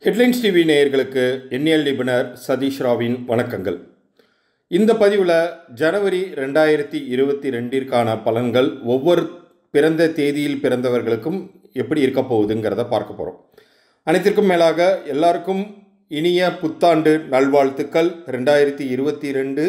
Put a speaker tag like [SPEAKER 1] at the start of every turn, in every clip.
[SPEAKER 1] headlines TV நேயர்களுக்கு எண்ணியல் நிபுணர் சதீஷ் ராவின் வணக்கங்கள் இந்த பதிவில் ஜனவரி ரெண்டாயிரத்தி இருபத்தி ரெண்டிற்கான பலன்கள் ஒவ்வொரு பிறந்த தேதியில் பிறந்தவர்களுக்கும் எப்படி இருக்க போகுதுங்கிறத பார்க்க போகிறோம் அனைத்திற்கும் மேலாக எல்லாருக்கும் இனிய புத்தாண்டு நல்வாழ்த்துக்கள் ரெண்டாயிரத்தி இருபத்தி ரெண்டு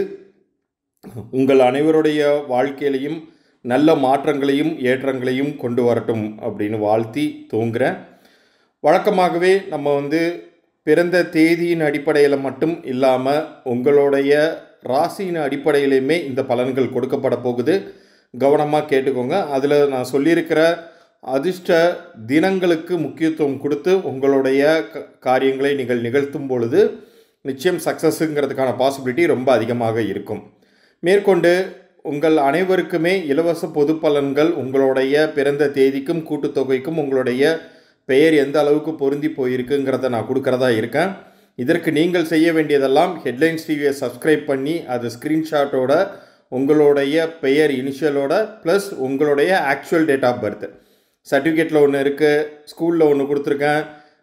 [SPEAKER 1] உங்கள் அனைவருடைய வாழ்க்கையிலையும் நல்ல மாற்றங்களையும் ஏற்றங்களையும் கொண்டு வரட்டும் அப்படின்னு வாழ்த்தி தூங்குறேன் வழக்கமாகவே நம்ம வந்து பிறந்த தேதியின் அடிப்படையில் மட்டும் இல்லாமல் உங்களுடைய ராசியின் அடிப்படையிலையுமே இந்த பலன்கள் கொடுக்கப்பட போகுது கவனமாக கேட்டுக்கோங்க அதில் நான் சொல்லியிருக்கிற அதிர்ஷ்ட தினங்களுக்கு முக்கியத்துவம் கொடுத்து உங்களுடைய க- காரியங்களை நீங்கள் நிகழ்த்தும் பொழுது நிச்சயம் சக்ஸஸுங்கிறதுக்கான பாசிபிலிட்டி ரொம்ப அதிகமாக இருக்கும் மேற்கொண்டு உங்கள் அனைவருக்குமே இலவச பொது பலன்கள் உங்களுடைய பிறந்த தேதிக்கும் கூட்டுத்தொகைக்கும் உங்களுடைய பெயர் எந்த அளவுக்கு பொருந்தி போயிருக்குங்கிறத நான் கொடுக்கறதா இருக்கேன் இதற்கு நீங்கள் செய்ய வேண்டியதெல்லாம் ஹெட்லைன்ஸ் டிவியை சப்ஸ்கிரைப் பண்ணி அது ஸ்க்ரீன்ஷாட்டோட உங்களுடைய பெயர் இனிஷியலோட ப்ளஸ் உங்களுடைய ஆக்சுவல் டேட் ஆஃப் பர்த் சர்டிஃபிகேட்டில் ஒன்று இருக்குது ஸ்கூலில் ஒன்று கொடுத்துருக்கேன்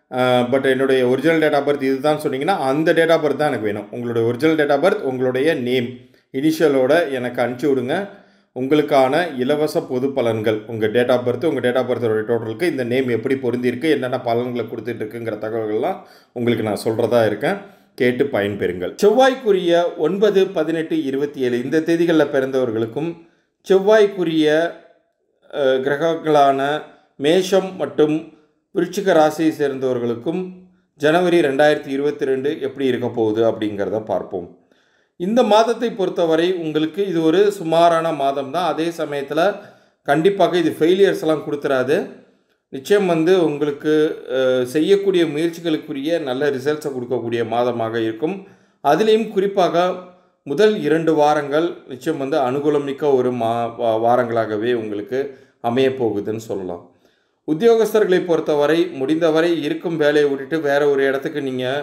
[SPEAKER 1] பட் என்னுடைய ஒரிஜினல் டேட் ஆஃப் பர்த் இதுதான் சொன்னீங்கன்னா அந்த டேட் ஆஃப் பர்த் தான் எனக்கு வேணும் உங்களுடைய ஒரிஜினல் டேட் ஆஃப் பர்த் உங்களுடைய நேம் இனிஷியலோட எனக்கு அனுப்பிச்சி விடுங்க உங்களுக்கான இலவச பொது பலன்கள் உங்கள் டேட் ஆஃப் பர்த் உங்கள் டேட் ஆஃப் பர்த்தோட டோட்டலுக்கு இந்த நேம் எப்படி பொருந்திருக்கு என்னென்ன பலன்களை கொடுத்துட்டு இருக்குங்கிற தகவல்கள்லாம் உங்களுக்கு நான் சொல்கிறதா இருக்கேன் கேட்டு பயன்பெறுங்கள் செவ்வாய்க்குரிய ஒன்பது பதினெட்டு இருபத்தி ஏழு இந்த தேதிகளில் பிறந்தவர்களுக்கும் செவ்வாய்க்குரிய அஹ், கிரகங்களான மேஷம் மற்றும் விருச்சிக ராசியை சேர்ந்தவர்களுக்கும் ஜனவரி ரெண்டாயிரத்தி இருபத்தி ரெண்டு எப்படி இருக்க போகுது அப்படிங்கிறத பார்ப்போம் இந்த மாதத்தை பொறுத்தவரை உங்களுக்கு இது ஒரு சுமாரான மாதம் தான் அதே சமயத்தில் கண்டிப்பாக இது ஃபெயிலியர்ஸ்லாம் கொடுத்துறாது நிச்சயம் வந்து உங்களுக்கு அஹ், செய்யக்கூடிய முயற்சிகளுக்குரிய நல்ல ரிசல்ட்ஸை கொடுக்கக்கூடிய மாதமாக இருக்கும் அதுலேயும் குறிப்பாக முதல் இரண்டு வாரங்கள் நிச்சயம் வந்து அனுகூலமிக்க ஒரு மா வா- வாரங்களாகவே உங்களுக்கு அமையப் போகுதுன்னு சொல்லலாம் உத்தியோகஸ்தர்களை பொறுத்தவரை முடிந்தவரை இருக்கும் வேலையை விட்டுட்டு வேற ஒரு இடத்துக்கு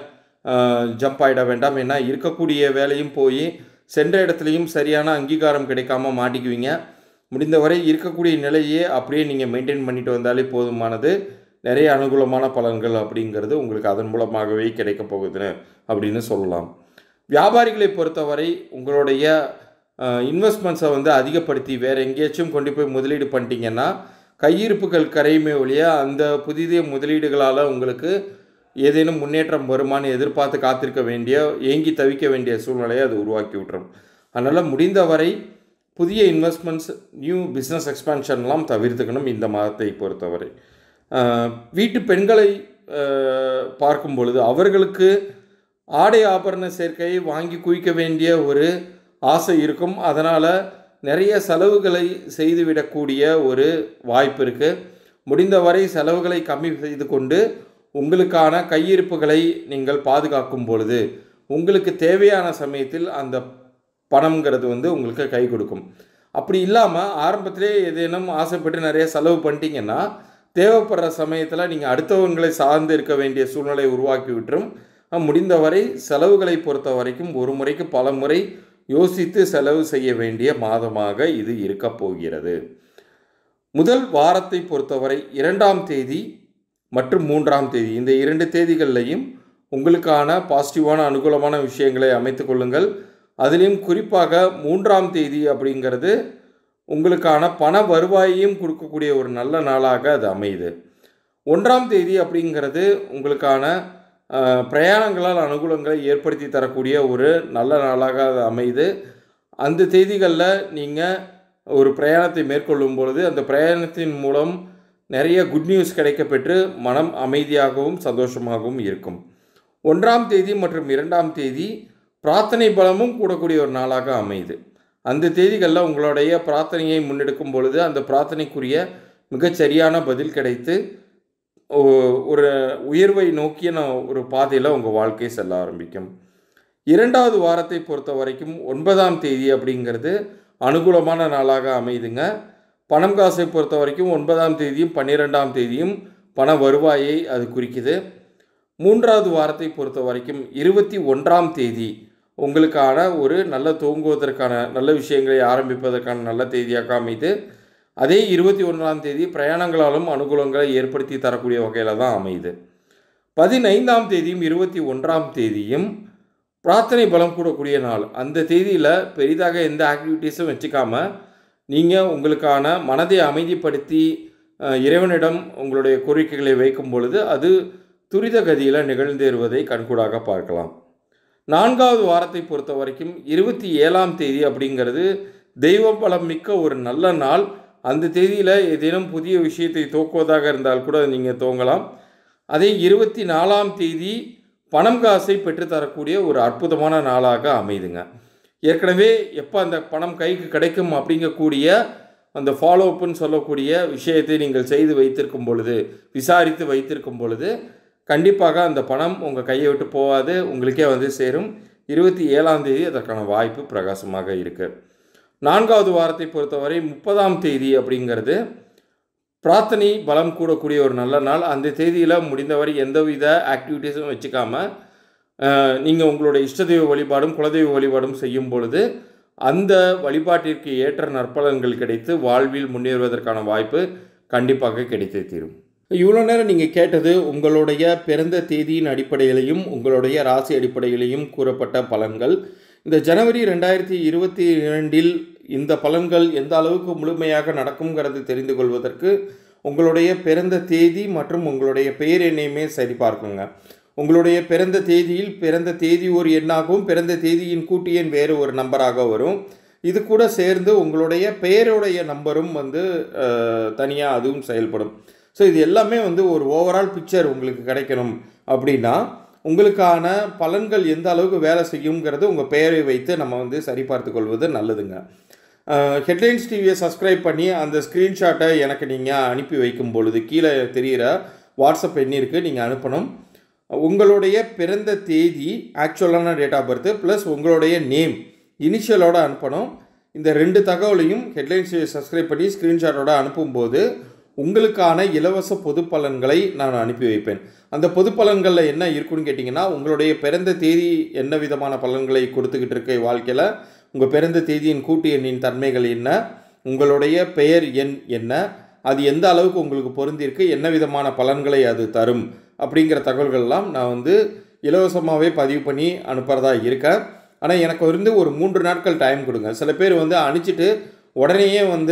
[SPEAKER 1] நீங்கள் ஜம்ப் ஆகிட வேண்டாம் ஏன்னா இருக்கக்கூடிய வேலையும் போய் சென்ற இடத்துலையும் சரியான அங்கீகாரம் கிடைக்காம மாட்டிக்குவீங்க முடிந்தவரை இருக்கக்கூடிய நிலையே அப்படியே நீங்கள் மெயின்டைன் பண்ணிட்டு வந்தாலே போதுமானது நிறைய அனுகூலமான பலன்கள் அப்படிங்கிறது உங்களுக்கு அதன் மூலமாகவே கிடைக்க போகுதுன்னு அப்படின்னு சொல்லலாம் வியாபாரிகளை பொறுத்தவரை உங்களுடைய இன்வெஸ்ட்மெண்ட்ஸை வந்து அதிகப்படுத்தி வேறு எங்கேயாச்சும் கொண்டு போய் முதலீடு பண்ணிட்டீங்கன்னா கையிருப்புகள் கரையுமே ஒழிய அந்த புதிய முதலீடுகளால் உங்களுக்கு ஏதேனும் முன்னேற்றம் வருமானு எதிர்பார்த்து காத்திருக்க வேண்டிய ஏங்கி தவிக்க வேண்டிய சூழ்நிலையை அது உருவாக்கி விட்டுரும் அதனால் முடிந்தவரை புதிய இன்வெஸ்ட்மெண்ட்ஸ் நியூ பிஸ்னஸ் எக்ஸ்பான்ஷன்லாம் தவிர்த்துக்கணும் இந்த மாதத்தை பொறுத்தவரை ஆஹ் வீட்டு பெண்களை ஆஹ் பார்க்கும் பொழுது அவர்களுக்கு ஆடை ஆபரண சேர்க்கையை வாங்கி குவிக்க வேண்டிய ஒரு ஆசை இருக்கும் அதனால் நிறைய செலவுகளை செய்துவிடக்கூடிய ஒரு வாய்ப்பு இருக்குது முடிந்தவரை செலவுகளை கம்மி செய்து கொண்டு உங்களுக்கான கையிருப்புகளை நீங்கள் பாதுகாக்கும் பொழுது உங்களுக்கு தேவையான சமயத்தில் அந்த பணம்ங்கிறது வந்து உங்களுக்கு கை கொடுக்கும் அப்படி இல்லாமல் ஆரம்பத்திலே ஏதேனும் ஆசைப்பட்டு நிறைய செலவு பண்ணிட்டீங்கன்னா தேவைப்படுற சமயத்தில் நீங்கள் அடுத்தவங்களை சார்ந்து இருக்க வேண்டிய சூழ்நிலை உருவாக்கி விட்டுரும் அஹ் முடிந்தவரை செலவுகளை பொறுத்த வரைக்கும் ஒரு முறைக்கு பல முறை யோசித்து செலவு செய்ய வேண்டிய மாதமாக இது இருக்கப் போகிறது முதல் வாரத்தை பொறுத்தவரை இரண்டாம் தேதி மற்றும் மூன்றாம் தேதி இந்த இரண்டு தேதிகள்லையும் உங்களுக்கான பாசிட்டிவான அனுகூலமான விஷயங்களை அமைத்துக் கொள்ளுங்கள் அதிலையும் குறிப்பாக மூன்றாம் தேதி அப்படிங்கிறது உங்களுக்கான பண வருவாயையும் கொடுக்கக்கூடிய ஒரு நல்ல நாளாக அது அமையுது ஒன்றாம் தேதி அப்படிங்கிறது உங்களுக்கான அஹ், பிரயாணங்களால் அனுகூலங்களை ஏற்படுத்தி தரக்கூடிய ஒரு நல்ல நாளாக அது அமையுது அந்த தேதிகளில் நீங்கள் ஒரு பிரயாணத்தை மேற்கொள்ளும் பொழுது அந்த பிரயாணத்தின் மூலம் நிறைய குட் நியூஸ் கிடைக்கப்பெற்று மனம் அமைதியாகவும் சந்தோஷமாகவும் இருக்கும் ஒன்றாம் தேதி மற்றும் இரண்டாம் தேதி பிரார்த்தனை பலமும் கூடக்கூடிய ஒரு நாளாக அமையுது அந்த தேதிகளில் உங்களுடைய பிரார்த்தனையை முன்னெடுக்கும் பொழுது அந்த பிரார்த்தனைக்குரிய மிகச்சரியான பதில் கிடைத்து ஒ- ஒரு உயர்வை நோக்கிய நான் ஒரு பாதையில் உங்கள் வாழ்க்கை செல்ல ஆரம்பிக்கும் இரண்டாவது வாரத்தை பொறுத்த வரைக்கும் ஒன்பதாம் தேதி அப்படிங்கிறது அனுகூலமான நாளாக அமையுதுங்க பணம் காசை பொறுத்த வரைக்கும் ஒன்பதாம் தேதியும் பன்னிரெண்டாம் தேதியும் பண வருவாயை அது குறிக்குது மூன்றாவது வாரத்தை பொறுத்த வரைக்கும் இருபத்தி ஒன்றாம் தேதி உங்களுக்கான ஒரு நல்ல துவங்குவதற்கான நல்ல விஷயங்களை ஆரம்பிப்பதற்கான நல்ல தேதியாக அமைது அதே இருபத்தி ஒன்றாம் தேதி பிரயாணங்களாலும் அனுகூலங்களை ஏற்படுத்தி தரக்கூடிய வகையில் தான் அமையுது பதினைந்தாம் தேதியும் இருபத்தி ஒன்றாம் தேதியும் பிரார்த்தனை பலம் கூடக்கூடிய நாள் அந்த தேதியில் பெரிதாக எந்த ஆக்டிவிட்டீஸும் வச்சுக்காம நீங்கள் உங்களுக்கான மனதை அமைதிப்படுத்தி அஹ், இறைவனிடம் உங்களுடைய கோரிக்கைகளை வைக்கும் பொழுது அது துரித கதியில் நிகழ்ந்தேறுவதை கண்கூடாக பார்க்கலாம் நான்காவது வாரத்தை பொறுத்த வரைக்கும் இருபத்தி ஏழாம் தேதி அப்படிங்கிறது தெய்வ பலம் மிக்க ஒரு நல்ல நாள் அந்த தேதியில் ஏதேனும் புதிய விஷயத்தை துவக்குவதாக இருந்தால் கூட நீங்கள் துவங்கலாம் அதே இருபத்தி நாலாம் தேதி பணம் காசை பெற்றுத்தரக்கூடிய ஒரு அற்புதமான நாளாக அமைதுங்க ஏற்கனவே எப்போ அந்த பணம் கைக்கு கிடைக்கும் அப்படிங்கக்கூடிய அந்த ஃபாலோ அப்னு சொல்லக்கூடிய விஷயத்தை நீங்கள் செய்து வைத்திருக்கும் பொழுது விசாரித்து வைத்திருக்கும் பொழுது கண்டிப்பாக அந்த பணம் உங்கள் கையை விட்டு போகாது உங்களுக்கே வந்து சேரும் இருபத்தி ஏழாம் தேதி அதற்கான வாய்ப்பு பிரகாசமாக இருக்குது நான்காவது வாரத்தை பொறுத்தவரை முப்பதாம் தேதி அப்படிங்கிறது பிரார்த்தனை பலம் கூடக்கூடிய ஒரு நல்ல நாள் அந்த தேதியில் முடிந்தவரை எந்தவித ஆக்டிவிட்டீஸும் வச்சுக்காம நீங்கள் உங்களுடைய இஷ்டதெய்வ வழிபாடும் குலதெய்வ வழிபாடும் செய்யும் பொழுது அந்த வழிபாட்டிற்கு ஏற்ற நற்பலன்கள் கிடைத்து வாழ்வில் முன்னேறுவதற்கான வாய்ப்பு கண்டிப்பாக கிடைத்தே தீரும் இவ்வளோ நேரம் நீங்கள் கேட்டது உங்களுடைய பிறந்த தேதியின் அடிப்படையிலையும் உங்களுடைய ராசி அடிப்படையிலையும் கூறப்பட்ட பலன்கள் இந்த ஜனவரி ரெண்டாயிரத்தி இருபத்தி இரண்டில் இந்த பலன்கள் எந்த அளவுக்கு முழுமையாக நடக்குங்கிறது தெரிந்து கொள்வதற்கு உங்களுடைய பிறந்த தேதி மற்றும் உங்களுடைய பெயர் எண்ணையுமே சரிபார்க்குங்க உங்களுடைய பிறந்த தேதியில் பிறந்த தேதி ஒரு எண்ணாகவும் பிறந்த தேதியின் கூட்டு எண் வேறு ஒரு நம்பராக வரும் இது கூட சேர்ந்து உங்களுடைய பெயருடைய நம்பரும் வந்து தனியாக அதுவும் செயல்படும் ஸோ இது எல்லாமே வந்து ஒரு ஓவரால் பிக்சர் உங்களுக்கு கிடைக்கணும் அப்படின்னா உங்களுக்கான பலன்கள் எந்த அளவுக்கு வேலை செய்யுங்கிறது உங்கள் பெயரை வைத்து நம்ம வந்து சரிபார்த்து கொள்வது நல்லதுங்க ஹெட்லைன்ஸ் டிவியை சப்ஸ்கிரைப் பண்ணி அந்த ஸ்க்ரீன்ஷாட்டை எனக்கு நீங்கள் அனுப்பி வைக்கும் பொழுது கீழே தெரிகிற வாட்ஸ்அப் எண்ணிற்கு நீங்கள் அனுப்பணும் உங்களுடைய பிறந்த தேதி ஆக்சுவலான டேட் ஆஃப் பர்த் ப்ளஸ் உங்களுடைய நேம் இனிஷியலோட அனுப்பணும் இந்த ரெண்டு தகவலையும் ஹெட்லைன்ஸ் சப்ஸ்கிரைப் பண்ணி ஸ்க்ரீன்ஷாட்டோட அனுப்பும்போது உங்களுக்கான இலவச பொது பலன்களை நான் அனுப்பி வைப்பேன் அந்த பொது பலன்களில் என்ன இருக்குன்னு கேட்டிங்கன்னா உங்களுடைய பிறந்த தேதி என்ன விதமான பலன்களை கொடுத்துக்கிட்டு இருக்க வாழ்க்கையில் உங்கள் பிறந்த தேதியின் கூட்டு எண்ணின் தன்மைகள் என்ன உங்களுடைய பெயர் எண் என்ன அது எந்த அளவுக்கு உங்களுக்கு பொருந்திருக்கு என்ன விதமான பலன்களை அது தரும் அப்படிங்கிற தகவல்கள்லாம் நான் வந்து இலவசமாகவே பதிவு பண்ணி அனுப்புகிறதா இருக்கேன் ஆனால் எனக்கு வந்து ஒரு மூன்று நாட்கள் டைம் கொடுங்க சில பேர் வந்து அனுப்பிச்சிட்டு உடனேயே வந்து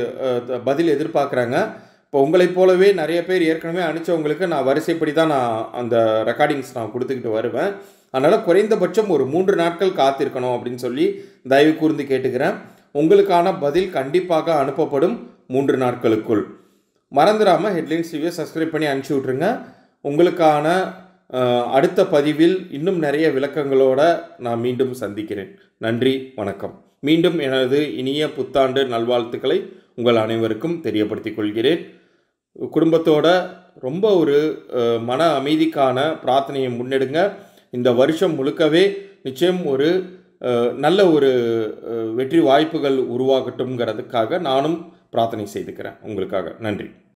[SPEAKER 1] பதில் எதிர்பார்க்குறாங்க இப்போ உங்களைப் போலவே நிறைய பேர் ஏற்கனவே அனுப்பிச்சவங்களுக்கு நான் வரிசைப்படி தான் நான் அந்த ரெக்கார்டிங்ஸ் நான் கொடுத்துக்கிட்டு வருவேன் அதனால் குறைந்தபட்சம் ஒரு மூன்று நாட்கள் காத்திருக்கணும் அப்படின்னு சொல்லி தயவு கூர்ந்து கேட்டுக்கிறேன் உங்களுக்கான பதில் கண்டிப்பாக அனுப்பப்படும் மூன்று நாட்களுக்குள் மறந்துடாமல் ஹெட்லைன்ஸ் டிவியை சப்ஸ்கிரைப் பண்ணி அனுப்பிச்சி விட்ருங்க உங்களுக்கான அடுத்த பதிவில் இன்னும் நிறைய விளக்கங்களோட நான் மீண்டும் சந்திக்கிறேன் நன்றி வணக்கம் மீண்டும் எனது இனிய புத்தாண்டு நல்வாழ்த்துக்களை உங்கள் அனைவருக்கும் தெரியப்படுத்திக் கொள்கிறேன் குடும்பத்தோட ரொம்ப ஒரு மன அமைதிக்கான பிரார்த்தனையை முன்னெடுங்க இந்த வருஷம் முழுக்கவே நிச்சயம் ஒரு நல்ல ஒரு வெற்றி வாய்ப்புகள் உருவாகட்டும்ங்கிறதுக்காக நானும் பிரார்த்தனை செய்துக்கிறேன் உங்களுக்காக நன்றி